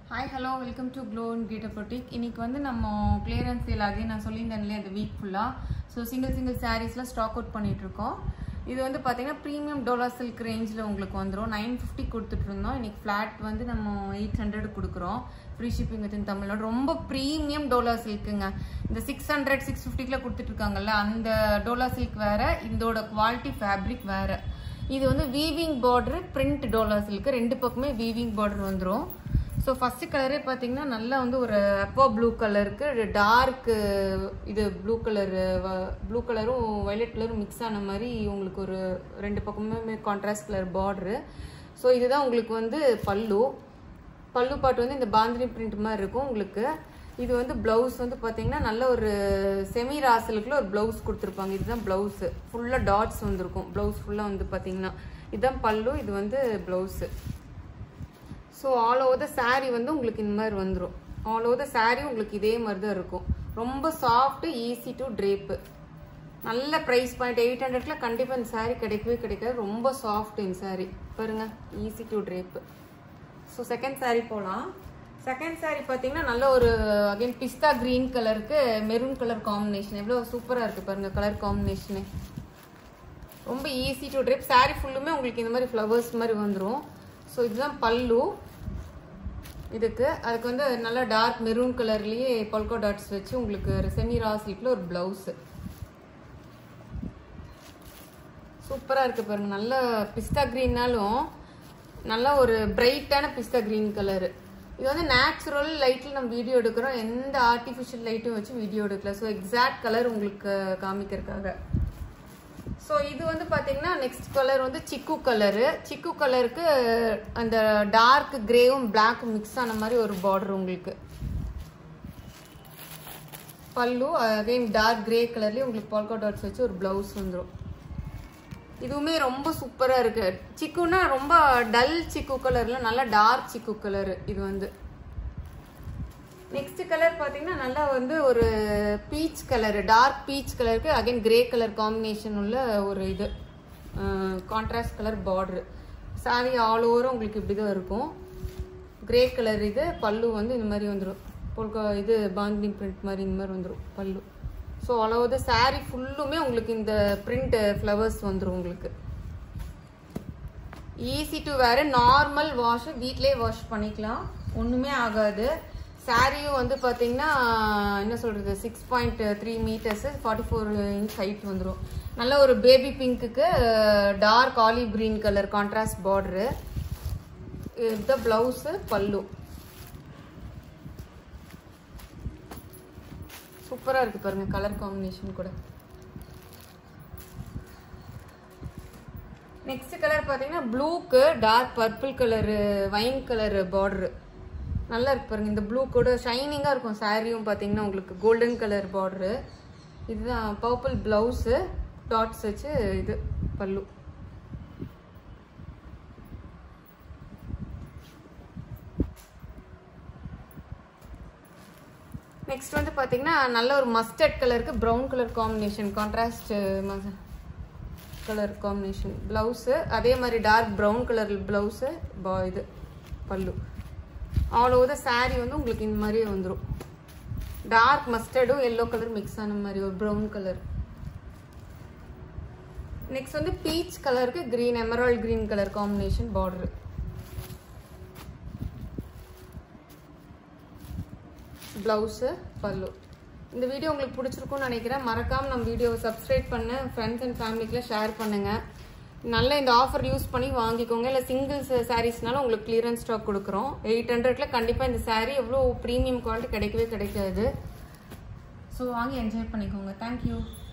hi hello welcome to glow and greater boutique இன்னைக்கு வந்து நம்ம கிளியரன்ஸ் சேல் ஆகி நான் சொல்லியிருந்தேன் இல்லையா இந்த வீக் ஃபுல்லாக ஸோ சிங்கிள் சிங்கிள் சாரீஸ்லாம் ஸ்டாக் அவுட் பண்ணிட்டு இருக்கோம் இது வந்து பார்த்தீங்கன்னா ப்ரீமியம் டோலா சில்க் ரேஞ்சில் உங்களுக்கு வந்துடும் நைன் ஃபிஃப்டி கொடுத்துட்டு இருந்தோம் இன்னைக்கு ஃப்ளாட் வந்து நம்ம எயிட் ஹண்ட்ரட் கொடுக்குறோம் ஃப்ரீ ஷிப்பிங் வித்தின் தமிழ்நாடு ரொம்ப ப்ரீமியம் டோலா சில்க்குங்க இந்த சிக்ஸ் ஹண்ட்ரட் சிக்ஸ் ஃபிஃப்டிக்குள்ள கொடுத்துட்டு இருக்காங்கல்ல அந்த டோலா சில்க் வேற இதோட குவாலிட்டி ஃபேப்ரிக் வேற இது வந்து வீவிங் பார்டர் பிரிண்ட் டோலா சில்க் ரெண்டு பக்கமே வீவிங் பார்டர் வந்துடும் ஸோ ஃபர்ஸ்ட் கலரே பார்த்தீங்கன்னா நல்லா வந்து ஒரு அப்போ ப்ளூ கலருக்கு டார்க் இது ப்ளூ கலரு ப்ளூ கலரும் வயலட் கலரும் மிக்ஸ் ஆன மாதிரி உங்களுக்கு ஒரு ரெண்டு பக்கமுமே கான்ட்ராஸ்ட் கலர் பார்டரு ஸோ இதுதான் உங்களுக்கு வந்து பல்லு பல்லு பாட்டு வந்து இந்த பாந்தினி பிரிண்ட் மாதிரி இருக்கும் உங்களுக்கு இது வந்து பிளவுஸ் வந்து பார்த்தீங்கன்னா நல்ல ஒரு செமி ராசலுக்குள்ள ஒரு பிளவுஸ் கொடுத்துருப்பாங்க இதுதான் பிளவுஸு ஃபுல்லாக டாட்ஸ் வந்திருக்கும் பிளவுஸ் ஃபுல்லாக வந்து பார்த்தீங்கன்னா இதுதான் பல்லு இது வந்து blouse so all over the saree வந்து உங்களுக்கு இந்த மாதிரி வந்துடும் ஆல் ஓவர் த saree உங்களுக்கு இதே மாதிரி தான் இருக்கும் ரொம்ப சாஃப்ட் ஈஸி டு ட்ரேப்பு நல்ல ப்ரைஸ் பாயிண்ட் எயிட் ஹண்ட்ரட்ல கண்டிப்பாக இந்த saree கிடைக்கவே கிடைக்காது ரொம்ப சாஃப்ட் இந்த saree பாருங்க easy to drape so second saree போகலாம் செகண்ட் saree பார்த்தீங்கன்னா நல்ல ஒரு அகைன் பிஸ்தா கிரீன் கலருக்கு மெரூன் கலர் காம்பினேஷன் எவ்வளோ சூப்பராக இருக்குது பாருங்க கலர் காம்பினேஷனு ரொம்ப ஈஸி டு ட்ரிப் saree ஃபுல்லுமே உங்களுக்கு இந்த மாதிரி ஃப்ளவர்ஸ் மாதிரி வந்துடும் ஸோ இதுதான் பல்லு இதுக்கு அதுக்கு வந்து நல்லா டார்க் மெரூன் கலர்லேயே பொல்கோ டாட்ஸ் வச்சு உங்களுக்கு செமி ராசிட்டில் ஒரு ப்ளவுஸு சூப்பராக இருக்குது பாருங்க நல்ல பிஸ்தா க்ரீன்னாலும் நல்ல ஒரு பிரைட்டான பிஸ்தா க்ரீன் கலரு இது வந்து நேச்சுரல் லைட்டில் நம்ம வீடியோ எடுக்கிறோம் எந்த ஆர்டிஃபிஷியல் லைட்டும் வச்சு வீடியோ எடுக்கல ஸோ எக்ஸாக்ட் கலர் உங்களுக்கு காமிக்கிறதுக்காக ஸோ இது வந்து பார்த்தீங்கன்னா நெக்ஸ்ட் கலர் வந்து சிக்கு கலரு சிக்கு கலருக்கு அந்த டார்க் கிரேவும் பிளாக்கும் மிக்ஸ் ஆன மாதிரி ஒரு பார்டர் உங்களுக்கு பல்லு அகைன் டார்க் கிரே கலர்லேயே உங்களுக்கு பால்கா டாட்ஸ் வச்சு ஒரு ப்ளவுஸ் வந்துடும் இதுவுமே ரொம்ப சூப்பராக இருக்கு சிக்குன்னா ரொம்ப டல் சிக்கு கலர்ல நல்லா டார்க் சிக்கு கலர் இது வந்து நெக்ஸ்ட் கலர் பார்த்தீங்கன்னா நல்லா வந்து ஒரு பீச் கலர் டார்க் பீச் கலருக்கு அகைன் கிரே கலர் காம்பினேஷன் உள்ள ஒரு இது contrast colour border sari all ஓவரும் உங்களுக்கு இப்படி தான் இருக்கும் கிரே கலர் இது பல்லு வந்து இந்த மாதிரி வந்துடும் பொல்கா இது பாந்தினி பிரிண்ட் மாதிரி இந்த மாதிரி வந்துடும் பல்லு ஸோ அளவு சாரி ஃபுல்லுமே உங்களுக்கு இந்த பிரிண்ட் ஃப்ளவர்ஸ் வந்துடும் உங்களுக்கு ஈஸி டு வேறு நார்மல் வாஷ் வீட்லேயே வாஷ் பண்ணிக்கலாம் ஒன்றுமே ஆகாது சாரியும் வந்து பார்த்தீங்கன்னா என்ன சொல்கிறது six point three metres forty four inch height வந்துடும் நல்ல ஒரு பேபி பிங்க்குக்கு dark olive green colour contrast border இதுதான் ப்ளவுஸு பல்லு சூப்பராக இருக்குது பாருங்கள் கலர் காம்பினேஷன் கூட நெக்ஸ்ட் கலர் பார்த்தீங்கன்னா ப்ளூக்கு dark purple colour wine colour border நல்லா இருக்கு பாருங்க இந்த ப்ளூ கூட ஷைனிங்காக இருக்கும் சாரியும் பார்த்தீங்கன்னா உங்களுக்கு கோல்டன் கலர் பார்டரு இதுதான் பர்பிள் ப்ளவுஸு டாட்ஸ் வச்சு இது பல்லு நெக்ஸ்ட் வந்து பார்த்தீங்கன்னா நல்ல ஒரு மஸ்டர்ட் கலருக்கு brown colour combination contrast colour combination blouse அதே மாதிரி டார்க் ப்ரௌன் கலர் ப்ளவுஸு இது பல்லு ஆல் ஓவர் த சாரீ வந்து உங்களுக்கு இந்த மாதிரியே வந்துடும் டார்க் மஸ்டர்டும் எல்லோ கலர் மிக்ஸ் ஆன மாதிரி ஒரு ப்ரௌன் கலர் நெக்ஸ்ட் வந்து பீச் கலருக்கு green emerald green colour combination border blouse pallu இந்த வீடியோ உங்களுக்கு பிடிச்சிருக்கும்னு நினைக்கிறேன் மறக்காமல் நம்ம வீடியோவை சப்ஸ்கிரைப் பண்ண ஃப்ரெண்ட்ஸ் அண்ட் ஃபேமிலிக்கெலாம் ஷேர் பண்ணுங்கள் நல்ல இந்த ஆஃபர் யூஸ் பண்ணி வாங்கிக்கோங்க இல்லை சிங்கிள்ஸ் சாரீஸ்னாலும் உங்களுக்கு கிளியரன்ஸ் ஸ்டாக் கொடுக்குறோம் எயிட் ஹண்ட்ரட்ல கண்டிப்பாக இந்த சாரீ எவ்வளோ ப்ரீமியம் குவாலிட்டி கிடைக்கவே கிடைக்காது ஸோ வாங்கி என்ஜாய் பண்ணிக்கோங்க தேங்க்யூ